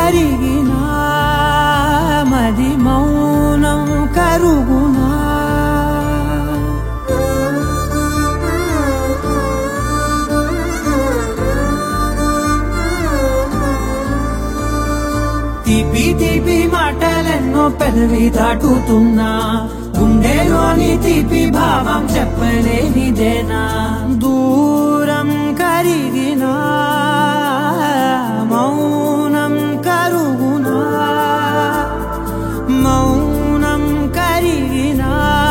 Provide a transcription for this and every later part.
కరిగినా మది మౌనం కరుగునా తీపి తీపి మాటలెన్నో పెదవి దాటుతున్నా గుండెలోని తీపి భావం చెప్పలేనిదేనా దూరం కరిగినా మౌనం కరుగునా మౌనం కరిగినా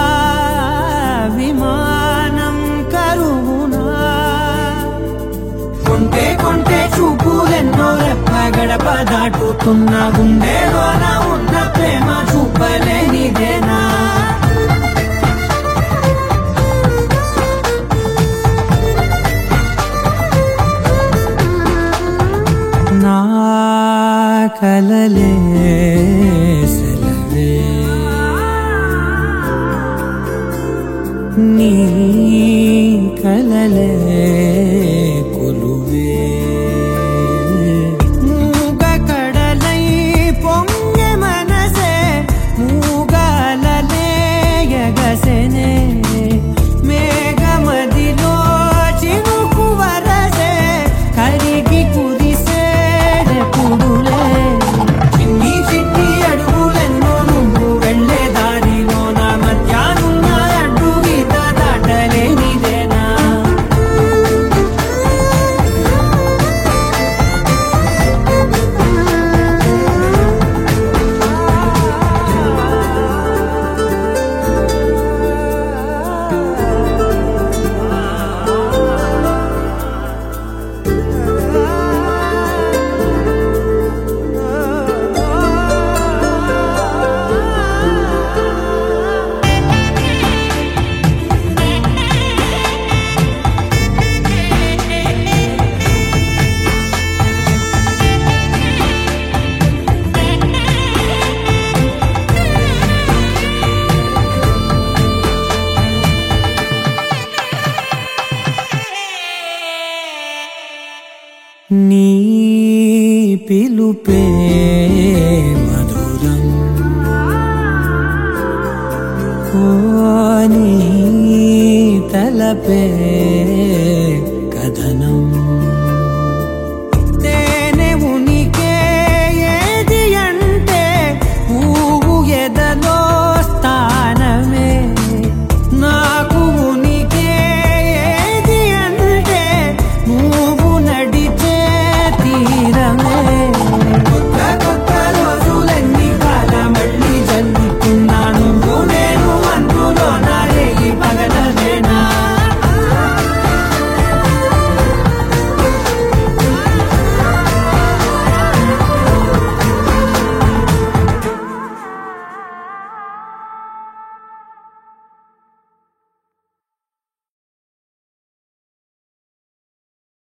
విమానం కరుగునా కొంటే కొంటే చూపులెన్నో రెప్ప గడప దాటుతున్న గుండెలోన ఉన్న ప్రేమ చూపలేనిదేనా నా కలలే సెలవే నీ కలలే కొలువే మూగ కడలై పొంగె మనసే మూగాలలే ఎగసెనే మేఘమదిలో చినుకు వరసే కరిగి కురిసే పుడులే చిన్ని చిన్ని అడుగులెన్నో నువ్వు వెళ్ళే దారిలో నా మధ్యాహ్నం అడ్డు గీత దాటలేనిదేనా నీ పిలుపే మధురం ఓ నీ తలపే కథనం